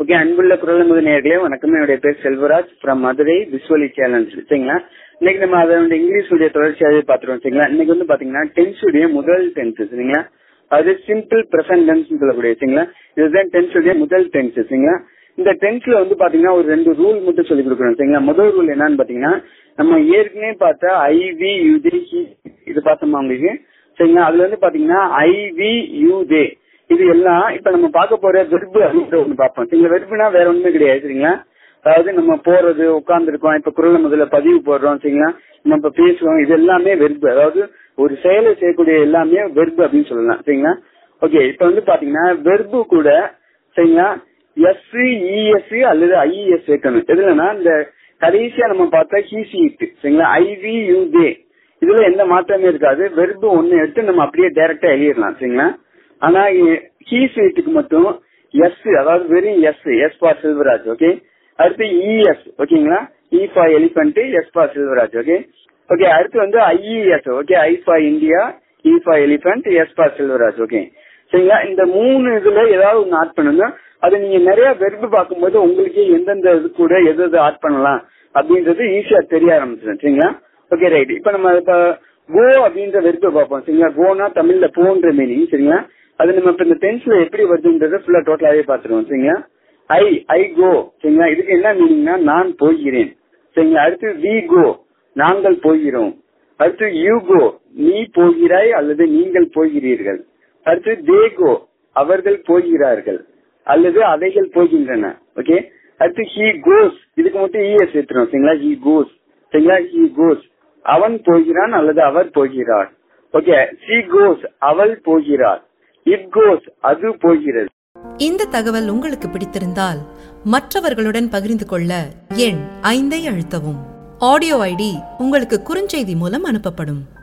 okay அன்புள்ள குரல் முதல் நேர்களே வணக்கம் என்னுடைய பேர் செல்வராஜ் ஃப்ரம் மதுரை விஸ்வலி சேலஞ்ச் சரிங்களா இன்னைக்கு நம்ம அதை வந்து இங்கிலீஷ் உடைய தொடர்ச்சியாகவே பார்த்துருவோம் சரிங்களா இன்னைக்கு வந்து பாத்தீங்கன்னா டென்ஸ் உடைய முதல் டென்ஸ் சரிங்களா அது சிம்பிள் பிரசன்ட் டென்ஸ் சொல்லக்கூடிய சரிங்களா இதுதான் டென்ஸ் உடைய முதல் டென்ஸ் சரிங்களா இந்த டென்ஸ்ல வந்து பாத்தீங்கன்னா ஒரு ரெண்டு ரூல் மட்டும் சொல்லி கொடுக்குறோம் சரிங்களா முதல் ரூல் என்னன்னு பாத்தீங்கன்னா நம்ம ஏற்கனவே பார்த்த ஐவி யுதே இது பார்த்தோமா உங்களுக்கு சரிங்களா அதுல வந்து பாத்தீங்கன்னா ஐவி யூதே இது எல்லாம் இப்ப நம்ம பார்க்க போற வெர்பு அப்படின்ற ஒண்ணு பார்ப்போம் சரிங்களா வெர்புனா வேற ஒண்ணுமே கிடையாது சரிங்களா அதாவது நம்ம போறது உட்கார்ந்து இருக்கோம் இப்ப குரல் முதல்ல பதிவு போடுறோம் சரிங்களா நம்ம இப்ப பேசுவோம் இது எல்லாமே வெர்பு அதாவது ஒரு செயலை செய்யக்கூடிய எல்லாமே வெர்பு அப்படின்னு சொல்லலாம் சரிங்களா ஓகே இப்ப வந்து பாத்தீங்கன்னா வெர்பு கூட சரிங்களா எஸ் இஎஸ் அல்லது ஐஇஎஸ் சேர்க்கணும் எதுலன்னா இந்த கடைசியா நம்ம பார்த்தா ஹீசி இட்டு சரிங்களா ஐவி யூ தே இதுல எந்த மாற்றமே இருக்காது வெர்பு ஒண்ணு எடுத்து நம்ம அப்படியே டைரக்டா எழுதிடலாம் சரிங்களா ஆனா ஹீஸ் வீட்டுக்கு மட்டும் எஸ் அதாவது வெறும் S S for Selvaraj okay அடுத்து இஎஸ் ஓகேங்களா E for elephant S for Selvaraj okay okay அடுத்து வந்து I E S okay I for India E for elephant S for Selvaraj okay சரிங்களா இந்த மூணு இதுல ஏதாவது ஒன்று ஆட் பண்ணுங்க அது நீங்க நிறைய வெறுப்பு பார்க்கும்போது உங்களுக்கு எந்தெந்த இது கூட எது எது ஆட் பண்ணலாம் அப்படின்றது ஈஸியா தெரிய ஆரம்பிச்சிடும் சரிங்களா ஓகே ரைட் இப்ப நம்ம இப்ப கோ அப்படின்ற வெறுப்பை பார்ப்போம் சரிங்களா கோனா தமிழ்ல போன்ற மீனிங் சரிங்களா அது நம்ம இப்ப இந்த டென்ஸ்ல எப்படி வருதுன்றத ஃபுல்லா டோட்டலாவே பாத்துருவோம் சரிங்களா ஐ ஐ கோ சரிங்களா இதுக்கு என்ன மீனிங்னா நான் போகிறேன் சரிங்களா அடுத்து வி கோ நாங்கள் போகிறோம் அடுத்து யூ கோ நீ போகிறாய் அல்லது நீங்கள் போகிறீர்கள் அடுத்து தே கோ அவர்கள் போகிறார்கள் அல்லது அவைகள் போகின்றன ஓகே அடுத்து ஹி கோஸ் இதுக்கு மட்டும் இஎஸ் எடுத்துரும் சரிங்களா ஹி கோஸ் சரிங்களா ஹி கோஸ் அவன் போகிறான் அல்லது அவர் போகிறார் ஓகே சி கோஸ் அவள் போகிறார் இட் கோஸ் அது போகிறது இந்த தகவல் உங்களுக்கு பிடித்திருந்தால் மற்றவர்களுடன் பகிர்ந்து கொள்ள எண் ஐந்தை அழுத்தவும் ஆடியோ ஐடி உங்களுக்கு குறுஞ்செய்தி மூலம் அனுப்பப்படும்